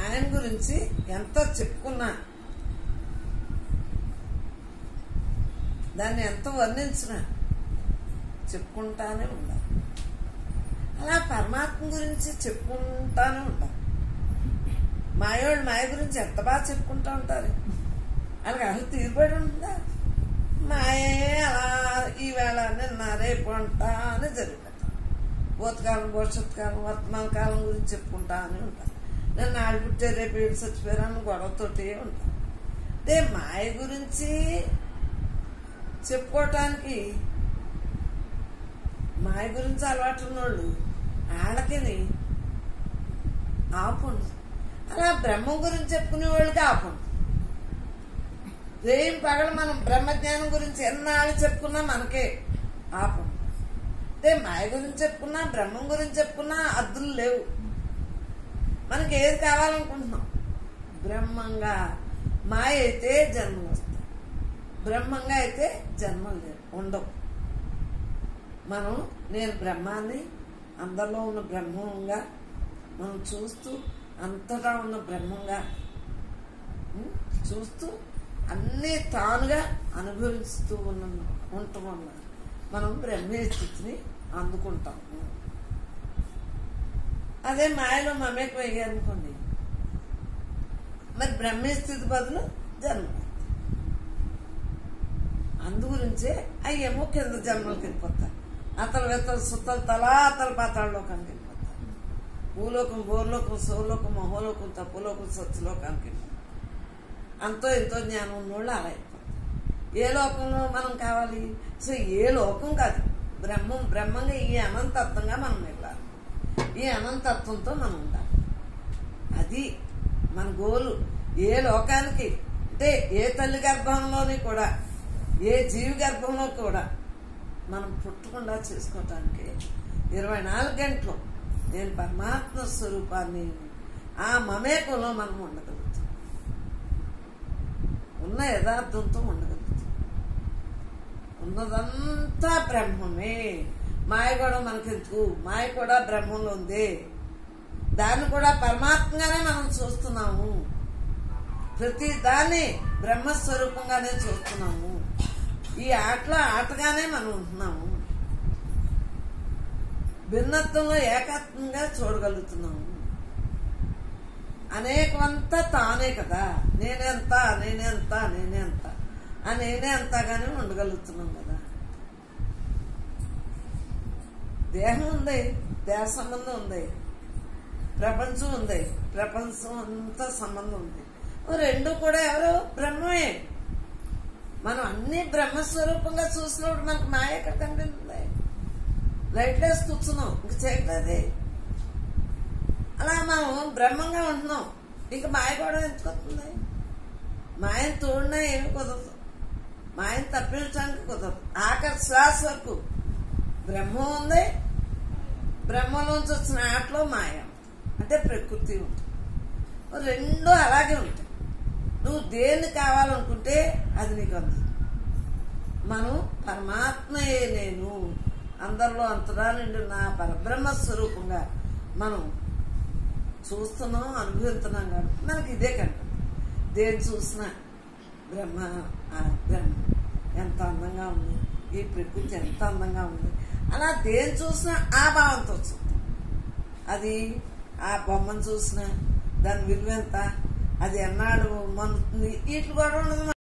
ఆయన గురించి ఎంతో చెప్పుకున్నా దాన్ని ఎంత వర్ణించినా చెప్పుకుంటానే ఉండాలి అలా పరమాత్మ గురించి చెప్పుకుంటానే ఉండాలి మాయోళ్ళు మాయ గురించి ఎంత బాగా చెప్పుకుంటా ఉంటారు వాళ్ళకి అసలు తీరుబడి ఉంటుందా మాయే అలా ఈవేళ నిన్న రేపు అంట అని జరుగుతుంది భూతకాలం భవిష్యత్ కాలం వర్తమాన కాలం గురించి చెప్పుకుంటా అని ఉంటాను నన్ను ఆడు పుట్టే రేపు ఏడు చచ్చిపోయారని గొడవతోటి ఉంటాను అంటే మాయ గురించి చెప్పుకోవటానికి మాయ గురించి అలవాటు ఉన్నోళ్ళు వాళ్ళకి ఆపుండు అలా బ్రహ్మం గురించి చెప్పుకునే వాళ్ళకి ఆపుండు రేం పగలు మనం బ్రహ్మజ్ఞానం గురించి ఎన్నాళ్ళు చెప్పుకున్నా మనకే ఆపం అదే మాయ గురించి చెప్పుకున్నా బ్రహ్మం గురించి చెప్పుకున్నా అద్దులు లేవు మనకి ఏది కావాలనుకుంటున్నాం బ్రహ్మంగా మాయ అయితే జన్మలు వస్తాయి బ్రహ్మంగా అయితే జన్మలు లేవు ఉండవు మనం నేను బ్రహ్మాన్ని అందరిలో ఉన్న బ్రహ్మంగా మనం చూస్తూ అంతటా ఉన్న బ్రహ్మంగా ఉం, చూస్తూ అన్నీ తానుగా అనుభవిస్తూ ఉన్న ఉంటామన్నారు మనం బ్రహ్మే స్థితిని అందుకుంటాం అదే మాయలో మమేకం అయ్యారనుకోండి మరి బ్రహ్మే స్థితి బదులు జన్మ అందుగురించే అయ్యేమో కింద జన్మలకు వెళ్ళిపోతారు అతలు వెతలు సుత్తలు తలా అతలు పాతాళలోకానికి వెళ్ళిపోతారు భూలోకం భూలోకం సౌలోకం మహోలోకం తప్పులోకం సత్యలోకానికి వెళ్ళిపోతారు అంతో ఎంతో జ్ఞానం ఉన్నోళ్ళు అలా అయిపోతారు ఏ లోకంలో మనం కావాలి సో ఏ లోకం కాదు బ్రహ్మం బ్రహ్మంగా ఈ అనంతత్వంగా మనం వెళ్ళాలి ఈ అనంతత్వంతో మనం ఉండాలి అది మన గోలు ఏ లోకానికి అంటే ఏ తల్లి గర్భంలోని కూడా ఏ జీవి గర్భంలో కూడా మనం పుట్టకుండా చేసుకోవటానికి ఇరవై నాలుగు గంటలు నేను పరమాత్మ స్వరూపాన్ని ఆ మమేకంలో మనం ఉండగలుగుతాం ఉన్న యథార్థంతో ఉండగలుగుతాం ఉన్నదంతా బ్రహ్మమే మాయ కూడా మనకెందుకు మాయ కూడా బ్రహ్మంలో ఉంది దాన్ని కూడా పరమాత్మగానే మనం చూస్తున్నాము ప్రతి దాన్ని బ్రహ్మస్వరూపంగానే చూస్తున్నాము ఈ ఆటలో ఆటగానే మనం ఉంటున్నాము భిన్నత్వంలో ఏకత్వంగా చూడగలుగుతున్నాము అనేకమంతా తానే కదా నేనెంత నేనెంత నేనెంత ఆ నేనే అంతగానే ఉండగలుగుతున్నాం కదా దేహం ఉంది దేహ సంబంధం ఉంది ప్రపంచం ఉంది ప్రపంచం అంతా సంబంధం ఉంది ఓ రెండు కూడా ఎవరు బ్రహ్మమే మనం అన్ని బ్రహ్మస్వరూపంగా చూసినప్పుడు మనకు మాయ ఎక్కడ కనిపిస్తుంది లైట్ వేసి కూర్చున్నాం ఇంక చేయట్లేదు అలా మనం బ్రహ్మంగా ఉంటున్నాం ఇంక మాయ కూడా ఎందుకు వస్తుంది మాయను తోడినా ఏమి కుదరదు మాయను తప్పించడానికి కుదరదు ఆఖరి శ్వాస వరకు బ్రహ్మం ఉంది బ్రహ్మలోంచి వచ్చిన ఆటలో మాయ ఉంది. అంటే ప్రకృతి ఉంటుంది రెండు అలాగే ఉంటాయి నువ్వు దేన్ని కావాలనుకుంటే అది నీకు అందుతుంది మనం పరమాత్మయే నేను అందరిలో అంతటా నుండి నా పరబ్రహ్మ స్వరూపంగా మనం చూస్తున్నాం అనుభవిస్తున్నాం కాబట్టి మనకి ఇదే కంటుంది దేని చూసినా బ్రహ్మ ఆ బ్రహ్మ ఎంత అందంగా ఉంది ఈ ప్రకృతి ఎంత అందంగా ఉంది అలా దేని చూసినా ఆ భావంతో చూస్తాం అది ఆ బొమ్మను చూసినా దాని విలువ ఎంత అది ఎన్నాడు మనుతుంది వీటి కూడా ఉండదు